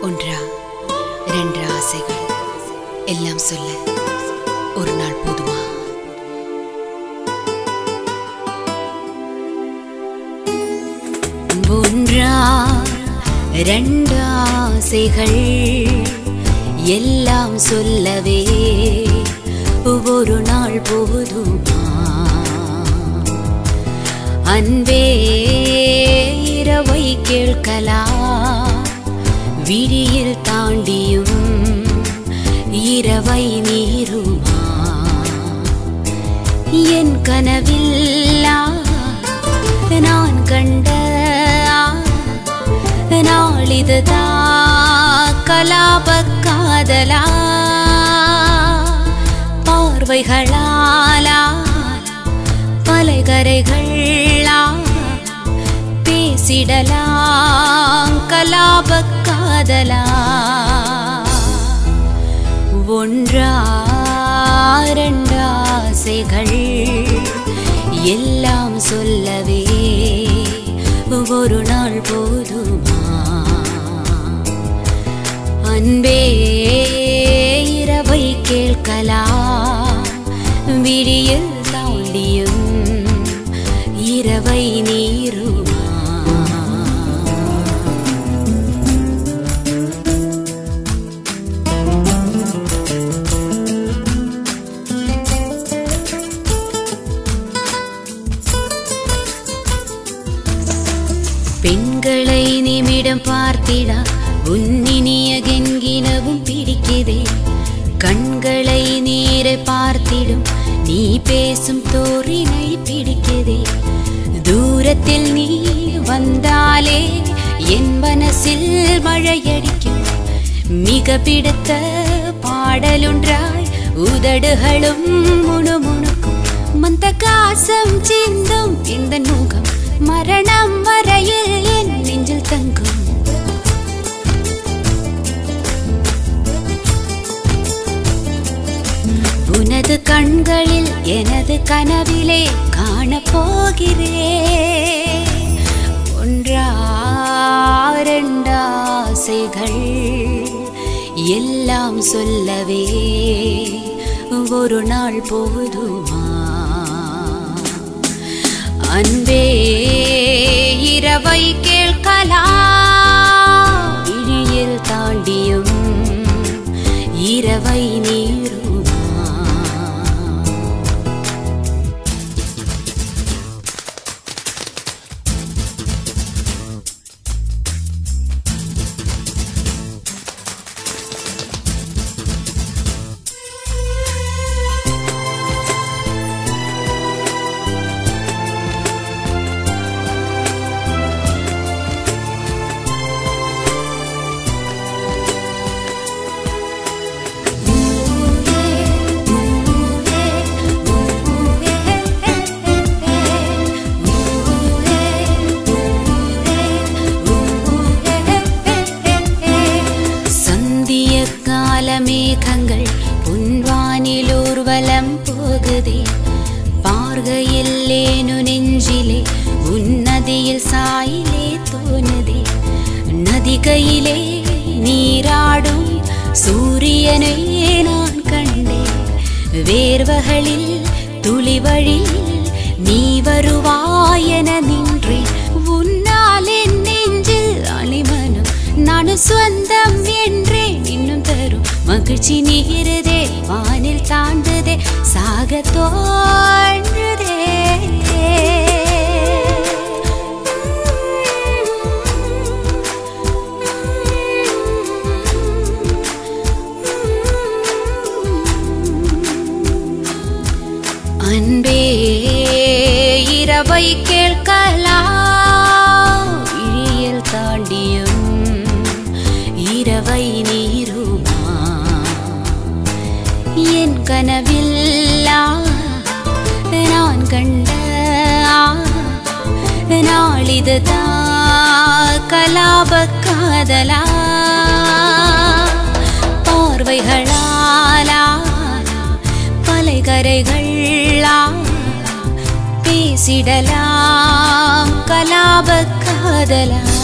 ஒன்றா இரண்டு ஆசைகள் எல்லாம் சொல்ல ஒரு நாள் போதுமா ஒன்றா இரண்டு ஆசைகள் எல்லாம் சொல்லவே ஒரு நாள் போதுமா அன்பே இரவை கேட்கலாம் விழியில் தாண்டியும் இரவை நீருமா என் கனவில்லா நான் கண்ட நாளிதுதான் கலாப காதலா பார்வைகளாலா பலைகரைகளா பேசிடலாம் கலாப காதலா ஒன்றா இரண்டாசைகள் எல்லாம் சொல்லவே ஒரு நாள் போதுமா அன்பே இரவை கேட்கலாம் விடியில் தாண்டியும் இரவை நீருமா பெண்களை நிமிடம் பார்த்திடா உன்னினிய கென்கினவும் பிடிக்குதே கண்களை நீரை பார்த்திடும் நீ பேசும் தோரினை பிடிக்குதே தூரத்தில் நீ வந்தாலே என் மனசில் மழையடிக்கும் மிக பிடித்த பாடலுன்றாய் உதடுகளும் முணுமுணுக்கும் மந்த காசம் சிந்தும் இந்த முகம் மரணம் வரையில் என் நெஞ்சில் தங்கும் உனது கண்களில் எனது கனவிலே காணப் போகிறேன் ஒன்றா இரண்டாசைகள் எல்லாம் சொல்லவே ஒரு நாள் போதுமா அன்பே இரவை கேட்கலாம் இழியில் தாண்டியும் இரவை நீருமா சந்திய கால மேகங்கள் உன்வானில் ஊர்வலம் போகுதே பார்கையில் ஏனு நெஞ்சிலே உன்னதியில் சாயிலே தோணுதே நதிகையிலே நீராடும் சூரியனை நான் கண்டேன் வேர்வகளில் துளி வழியில் நீ வருவாயென நின்றேன் உன்னால் என் நெஞ்சில் அழிமனம் நான் சொந்தம் என்றேன் இன்னும் தரும் மகிழ்ச்சி நீருதே வானில் தாண்டுதே சாக தோன்றுதே அன்பே இரவை கேட்கலாம் இழியல் தாண்டியும் இரவை நீருமா என் கனவில்லா நான் கண்ட நாளிதுதான் கலாப காதலா பார்வைகளாலா பலைகரைகளா பேசிடலாம் கலாப காதலா